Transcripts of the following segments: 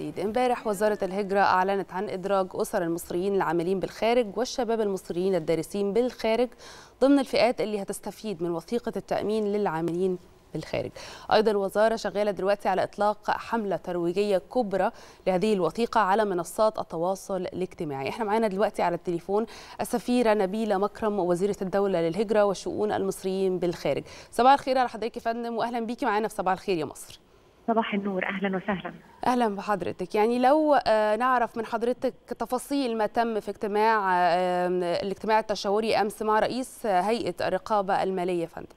جديد امبارح وزارة الهجرة أعلنت عن إدراج أسر المصريين العاملين بالخارج والشباب المصريين الدارسين بالخارج ضمن الفئات اللي هتستفيد من وثيقة التأمين للعاملين بالخارج أيضا الوزارة شغالة دلوقتي على إطلاق حملة ترويجية كبرى لهذه الوثيقة على منصات التواصل الاجتماعي احنا معانا دلوقتي على التليفون السفيرة نبيلة مكرم وزيرة الدولة للهجرة وشؤون المصريين بالخارج صباح الخير على حضرتك يا فندم وأهلا بيكي معانا في صباح الخير يا مصر صباح النور اهلا وسهلا اهلا بحضرتك يعني لو نعرف من حضرتك تفاصيل ما تم في اجتماع الاجتماع التشاوري امس مع رئيس هيئه الرقابه الماليه فندم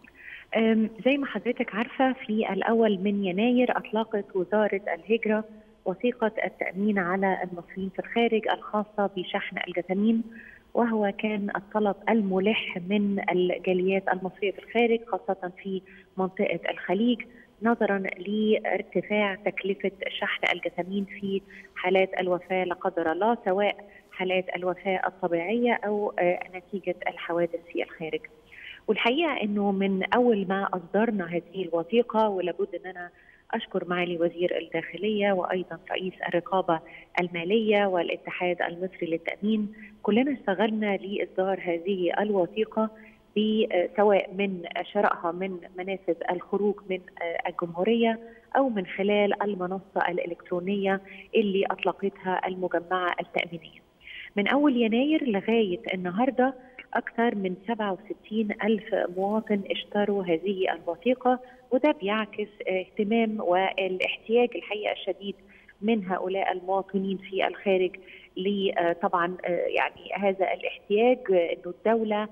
زي ما حضرتك عارفه في الاول من يناير اطلقت وزاره الهجره وثيقه التامين على المصريين في الخارج الخاصه بشحن الجثامين وهو كان الطلب الملح من الجاليات المصريه في الخارج خاصه في منطقه الخليج نظرا لارتفاع تكلفه شحن الجثامين في حالات الوفاه لا قدر الله سواء حالات الوفاه الطبيعيه او نتيجه الحوادث في الخارج. والحقيقه انه من اول ما اصدرنا هذه الوثيقه ولابد ان انا اشكر معالي وزير الداخليه وايضا رئيس الرقابه الماليه والاتحاد المصري للتامين كلنا اشتغلنا لاصدار هذه الوثيقه سواء من شرائها من منافذ الخروج من الجمهوريه او من خلال المنصه الالكترونيه اللي اطلقتها المجمعه التامينيه. من اول يناير لغايه النهارده أكثر من 67 ألف مواطن اشتروا هذه الوثيقة وده بيعكس اهتمام والاحتياج الحقيقة الشديد من هؤلاء المواطنين في الخارج طبعا يعني هذا الاحتياج انه الدوله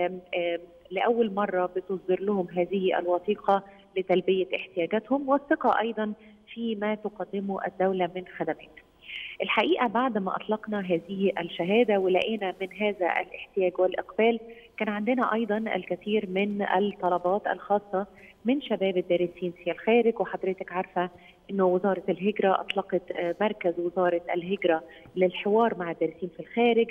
لاول مره بتصدر لهم هذه الوثيقه لتلبيه احتياجاتهم والثقه ايضا فيما تقدمه الدوله من خدمات. الحقيقه بعد ما اطلقنا هذه الشهاده ولقينا من هذا الاحتياج والاقبال كان عندنا ايضا الكثير من الطلبات الخاصه من شباب الدارسين في الخارج وحضرتك عارفه انه وزاره الهجره اطلقت مركز وزاره الهجره للحوار مع الدارسين في الخارج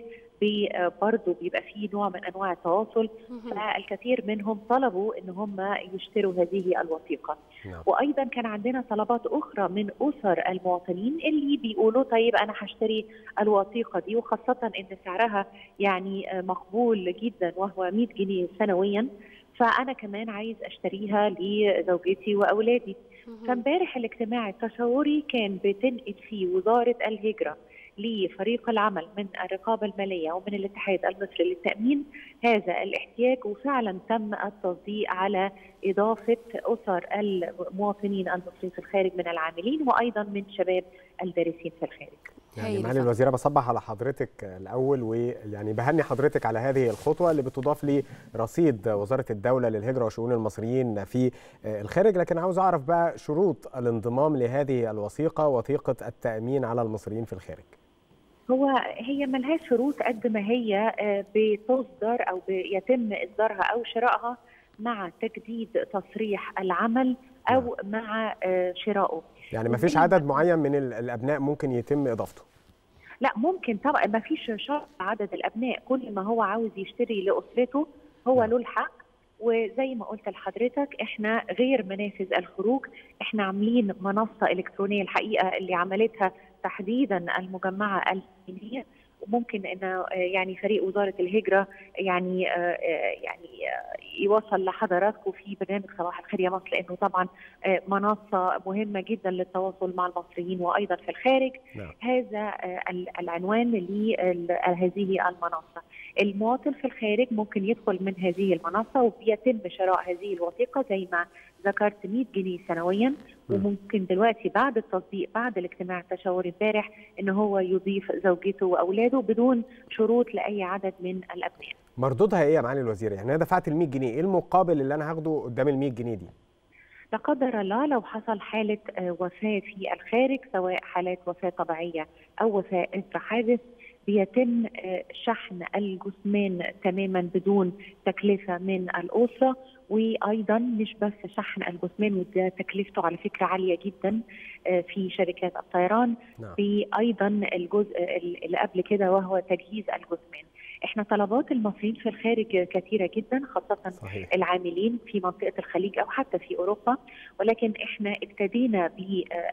برضه بيبقى فيه نوع من انواع التواصل فالكثير منهم طلبوا ان هم يشتروا هذه الوثيقه نعم. وايضا كان عندنا طلبات اخرى من اسر المواطنين اللي بيقولوا طيب انا هشتري الوثيقه دي وخاصه ان سعرها يعني مقبول جدا وهو 100 جنيه سنويا فانا كمان عايز اشتريها لزوجتي واولادي فامبارح الاجتماع التشاوري كان بتنقل فيه وزاره الهجره لفريق العمل من الرقابه الماليه ومن الاتحاد المصري للتامين هذا الاحتياج وفعلا تم التصديق على اضافه اسر المواطنين المصريين في الخارج من العاملين وايضا من شباب الدارسين في الخارج. يعني معالي الوزيره بصبح على حضرتك الاول ويعني بهني حضرتك على هذه الخطوه اللي بتضاف لرصيد وزاره الدوله للهجره وشؤون المصريين في الخارج لكن عاوز اعرف بقى شروط الانضمام لهذه الوثيقه وثيقه التامين على المصريين في الخارج. هو هي ملهاش شروط قد ما هي بتصدر او يتم اصدارها او شرائها مع تجديد تصريح العمل او مع شرائه يعني ما فيش عدد معين من الابناء ممكن يتم اضافته لا ممكن طبعا ما فيش شرط عدد الابناء كل ما هو عاوز يشتري لاسرته هو له الحق وزي ما قلت لحضرتك احنا غير منافذ الخروج احنا عاملين منصه الكترونيه الحقيقه اللي عملتها تحديدا المجمعه الدينيه وممكن انه يعني فريق وزاره الهجره يعني يعني يوصل لحضراتكم في برنامج صباح الخير يا مصر لانه طبعا منصه مهمه جدا للتواصل مع المصريين وايضا في الخارج نعم. هذا العنوان لهذه المنصه المواطن في الخارج ممكن يدخل من هذه المنصه وبيتم شراء هذه الوثيقه زي ما ذكرت 100 جنيه سنويا وممكن دلوقتي بعد التصديق بعد الاجتماع التشاوري امبارح ان هو يضيف زوجته واولاده بدون شروط لاي عدد من الابناء. مردودها ايه يا معالي الوزير؟ يعني انا دفعت ال 100 جنيه، ايه المقابل اللي انا هاخده قدام ال 100 جنيه دي؟ لا قدر الله لو حصل حاله وفاه في الخارج سواء حالات وفاه طبيعيه او وفاه اثر حادث بيتم شحن الجثمان تماما بدون تكلفه من الاسره وايضا مش بس شحن الجثمان وده تكلفته على فكره عاليه جدا في شركات الطيران نعم. في ايضا الجزء اللي قبل كده وهو تجهيز الجثمان احنا طلبات المصريين في الخارج كثيره جدا خاصه صحيح. العاملين في منطقه الخليج او حتى في اوروبا ولكن احنا ابتدينا ب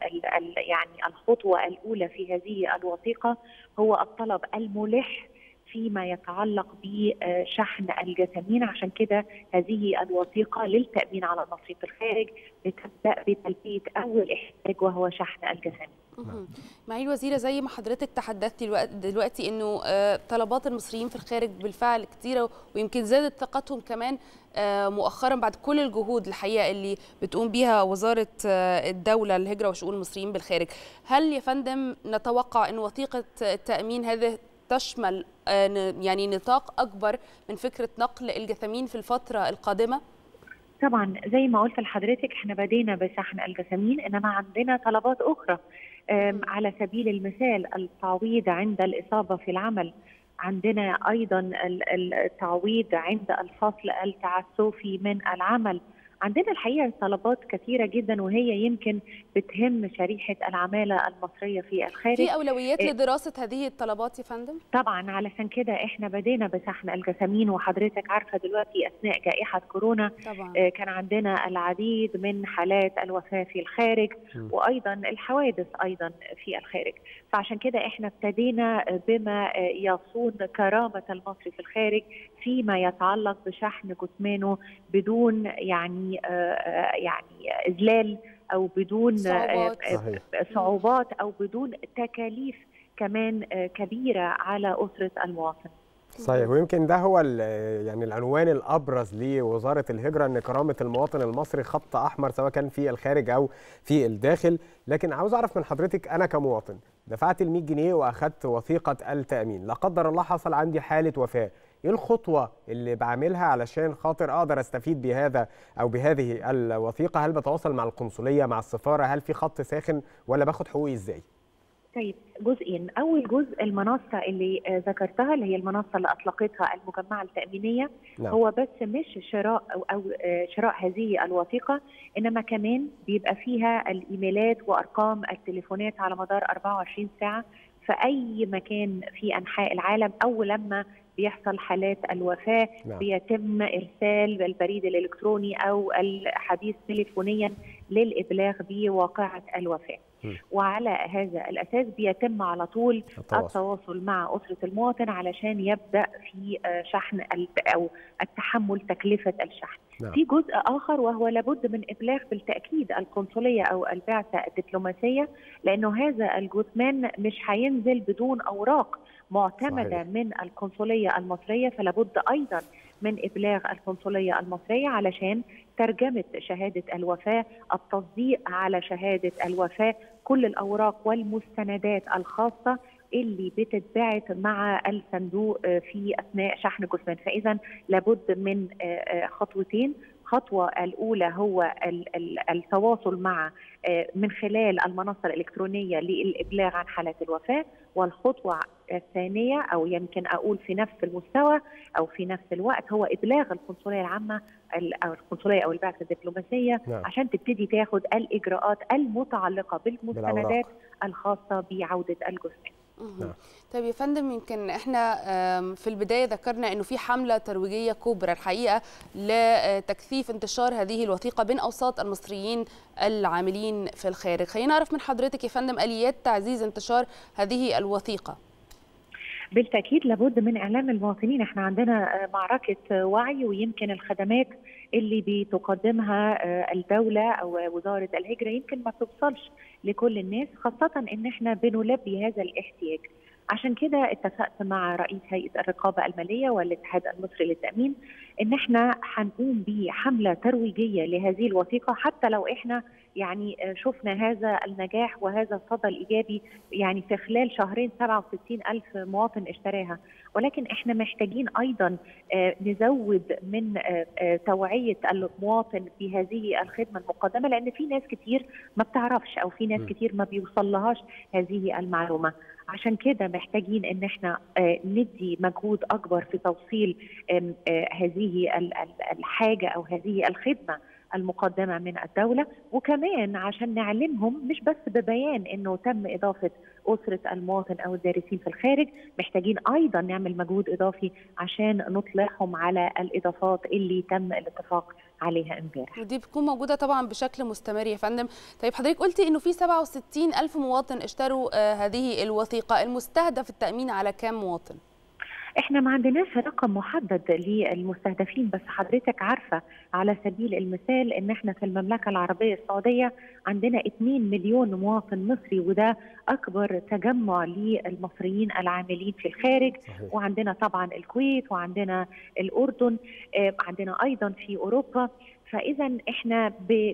يعني الخطوه الاولى في هذه الوثيقه هو الطلب الملح فيما يتعلق بشحن الجثامين عشان كده هذه الوثيقة للتأمين على المصري في الخارج بتبدأ بتلبية أول احتياج وهو شحن الجثامين معالي الوزيرة زي ما حضرتك تحدثتي دلوقتي انه طلبات المصريين في الخارج بالفعل كتيرة ويمكن زادت ثقتهم كمان مؤخرا بعد كل الجهود الحقيقة اللي بتقوم بيها وزارة الدولة للهجرة وشؤون المصريين بالخارج هل يا فندم نتوقع ان وثيقة التأمين هذه تشمل يعني نطاق اكبر من فكره نقل الجثامين في الفتره القادمه؟ طبعا زي ما قلت لحضرتك احنا بدينا بشحن الجثامين انما عندنا طلبات اخرى على سبيل المثال التعويض عند الاصابه في العمل عندنا ايضا التعويض عند الفصل التعسفي من العمل عندنا الحقيقه طلبات كثيره جدا وهي يمكن بتهم شريحه العماله المصريه في الخارج في اولويات إيه لدراسه هذه الطلبات يا فندم طبعا علشان كده احنا بدينا بشحن الجثامين وحضرتك عارفه دلوقتي اثناء جائحه كورونا طبعا. آه كان عندنا العديد من حالات الوفاه في الخارج م. وايضا الحوادث ايضا في الخارج فعشان كده احنا ابتدينا بما يصون كرامه المصري في الخارج فيما يتعلق بشحن جثمانه بدون يعني يعني اذلال او بدون صعوبات, صعوبات او بدون تكاليف كمان كبيره على اسره المواطن. صحيح ويمكن ده هو يعني العنوان الابرز لوزاره الهجره ان كرامه المواطن المصري خط احمر سواء كان في الخارج او في الداخل لكن عاوز اعرف من حضرتك انا كمواطن دفعت ال 100 جنيه واخدت وثيقه التامين لا قدر الله حصل عندي حاله وفاه ايه الخطوه اللي بعملها علشان خاطر اقدر استفيد بهذا او بهذه الوثيقه هل بتواصل مع القنصليه مع السفاره هل في خط ساخن ولا باخد حقوقي ازاي طيب جزئين اول جزء المنصه اللي ذكرتها اللي هي المنصه اللي اطلقتها المجمعه التامينيه نعم. هو بس مش شراء او, أو شراء هذه الوثيقه انما كمان بيبقى فيها الايميلات وارقام التليفونات على مدار 24 ساعه في اي مكان في انحاء العالم او لما بيحصل حالات الوفاه نعم. بيتم ارسال البريد الالكتروني او الحديث تليفونيا للابلاغ بواقعه الوفاه م. وعلى هذا الاساس بيتم على طول التواصل. التواصل مع اسره المواطن علشان يبدا في شحن او التحمل تكلفه الشحن نعم. في جزء اخر وهو لابد من ابلاغ بالتاكيد القنصليه او البعثه الدبلوماسيه لانه هذا الجثمان مش هينزل بدون اوراق معتمده صحيح. من القنصليه المصريه فلا بد ايضا من ابلاغ القنصليه المصريه علشان ترجمه شهاده الوفاه، التصديق على شهاده الوفاه، كل الاوراق والمستندات الخاصه اللي بتتبعت مع الصندوق في اثناء شحن جثمان، فاذا لابد من خطوتين الخطوة الأولى هو التواصل مع من خلال المنصة الإلكترونية للإبلاغ عن حالات الوفاة والخطوة الثانية أو يمكن أقول في نفس المستوى أو في نفس الوقت هو إبلاغ القنصلية العامة أو القنصلية أو البعثة الدبلوماسية نعم. عشان تبتدي تاخد الإجراءات المتعلقة بالمستندات بالأوراق. الخاصة بعودة الجثمان نعم. طيب يا فندم يمكن احنا في البدايه ذكرنا انه في حمله ترويجيه كبرى الحقيقه لتكثيف انتشار هذه الوثيقه بين اوساط المصريين العاملين في الخارج خلينا نعرف من حضرتك يا فندم اليات تعزيز انتشار هذه الوثيقه بالتاكيد لابد من اعلام المواطنين احنا عندنا معركه وعي ويمكن الخدمات اللي بتقدمها الدوله او وزاره الهجره يمكن ما توصلش لكل الناس خاصه ان احنا بنلبي هذا الاحتياج عشان كده اتفقت مع رئيس هيئه الرقابه الماليه والاتحاد المصري للتامين ان احنا هنقوم بحمله ترويجيه لهذه الوثيقه حتى لو احنا يعني شفنا هذا النجاح وهذا الصدى الايجابي يعني في خلال شهرين 67 الف مواطن اشتراها ولكن احنا محتاجين ايضا نزود من توعيه المواطن بهذه الخدمه المقدمه لان في ناس كتير ما بتعرفش او في ناس كتير ما بيوصلهاش هذه المعلومه عشان كده محتاجين ان احنا ندي مجهود اكبر في توصيل هذه الحاجه او هذه الخدمه المقدمه من الدوله وكمان عشان نعلمهم مش بس ببيان انه تم اضافه اسره المواطن او الدارسين في الخارج محتاجين ايضا نعمل مجهود اضافي عشان نطلعهم على الاضافات اللي تم الاتفاق عليها امبارح ودي بتكون موجوده طبعا بشكل مستمر يا فندم طيب حضرتك قلتي انه في 67 الف مواطن اشتروا آه هذه الوثيقه المستهدف التامين على كام مواطن احنا ما عندناش رقم محدد للمستهدفين بس حضرتك عارفه على سبيل المثال ان احنا في المملكه العربيه السعوديه عندنا 2 مليون مواطن مصري وده اكبر تجمع للمصريين العاملين في الخارج صحيح. وعندنا طبعا الكويت وعندنا الاردن عندنا ايضا في اوروبا فاذا احنا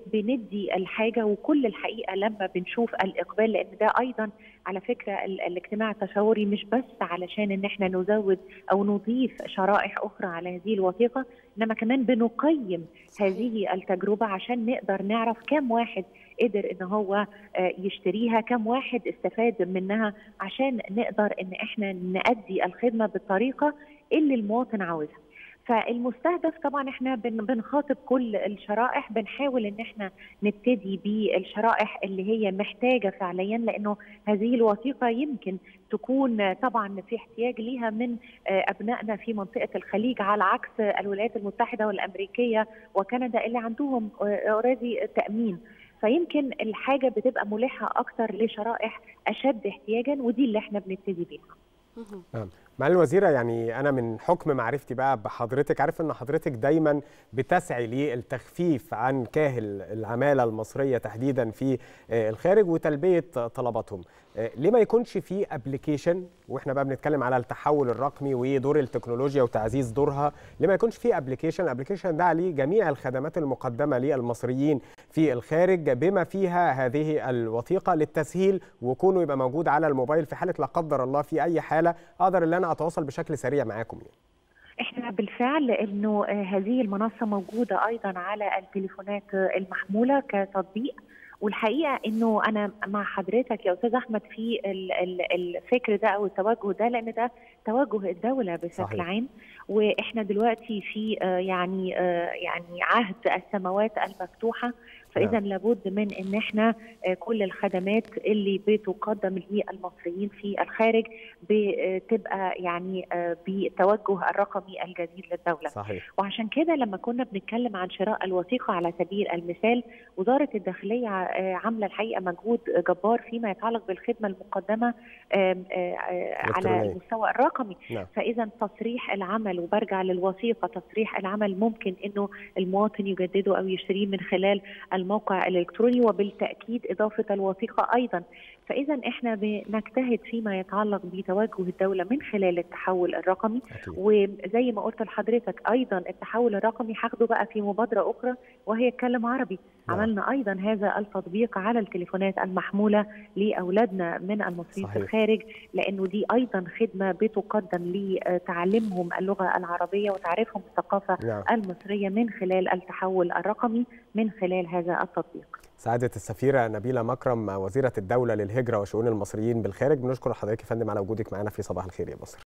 بندي الحاجه وكل الحقيقه لما بنشوف الاقبال لان ده ايضا على فكره الاجتماع التشاوري مش بس علشان ان احنا نزود او نضيف شرائح اخرى على هذه الوثيقه انما كمان بنقيم صحيح. هذه التجربه عشان نقدر نعرف كم واحد قدر ان هو يشتريها كم واحد استفاد منها عشان نقدر ان احنا نأدي الخدمه بالطريقه اللي المواطن عاوزها فالمستهدف طبعا احنا بنخاطب كل الشرائح بنحاول ان احنا نبتدي بالشرائح اللي هي محتاجه فعليا لانه هذه الوثيقه يمكن تكون طبعا في احتياج ليها من ابنائنا في منطقه الخليج على عكس الولايات المتحده والامريكيه وكندا اللي عندهم اوريدي تامين فيمكن الحاجه بتبقى ملحه اكتر لشرائح اشد احتياجا ودي اللي احنا بنبتدي بيها نعم معالي الوزيره يعني انا من حكم معرفتي بقى بحضرتك عارف ان حضرتك دايما بتسعي للتخفيف عن كاهل العماله المصريه تحديدا في الخارج وتلبيه طلباتهم ليه ما يكونش في ابلكيشن واحنا بقى بنتكلم على التحول الرقمي ودور التكنولوجيا وتعزيز دورها ليه ما يكونش في ابلكيشن الابلكيشن ده عليه جميع الخدمات المقدمه للمصريين في الخارج بما فيها هذه الوثيقه للتسهيل وكونه يبقى موجود على الموبايل في حاله لا قدر الله في اي حاله اقدر ان انا اتواصل بشكل سريع معاكم يعني. احنا بالفعل انه هذه المنصه موجوده ايضا على التليفونات المحموله كتطبيق والحقيقه انه انا مع حضرتك يا استاذ احمد في الفكر ده او التوجه ده لان ده توجه الدوله بشكل صحيح. عام واحنا دلوقتي في يعني يعني عهد السماوات المفتوحه فاذا لابد من ان احنا كل الخدمات اللي بتقدم للمصريين في الخارج بتبقى يعني بالتوجه الرقمي الجديد للدوله صحيح. وعشان كده لما كنا بنتكلم عن شراء الوثيقه على سبيل المثال وزاره الداخليه عامله الحقيقه مجهود جبار فيما يتعلق بالخدمه المقدمه على المستوى الرقمي نعم. فاذا تصريح العمل وبرجع للوثيقه تصريح العمل ممكن انه المواطن يجدده او يشتريه من خلال الموقع الالكتروني وبالتاكيد اضافه الوثيقه ايضا فاذا احنا بنجتهد فيما يتعلق بتوجه الدوله من خلال التحول الرقمي أكيد. وزي ما قلت لحضرتك ايضا التحول الرقمي هاخده بقى في مبادره اخرى وهي اتكلم عربي نعم. عملنا ايضا هذا التطبيق على التليفونات المحموله لاولادنا من المصريين في صحيح. الخارج لانه دي ايضا خدمه بتقدم لتعليمهم اللغه العربيه وتعريفهم بالثقافه نعم. المصريه من خلال التحول الرقمي من خلال هذا التطبيق سعادة السفيرة نبيلة مكرم وزيرة الدولة للهجرة وشؤون المصريين بالخارج بنشكر حضرتك يا فندم على وجودك معنا في صباح الخير يا مصر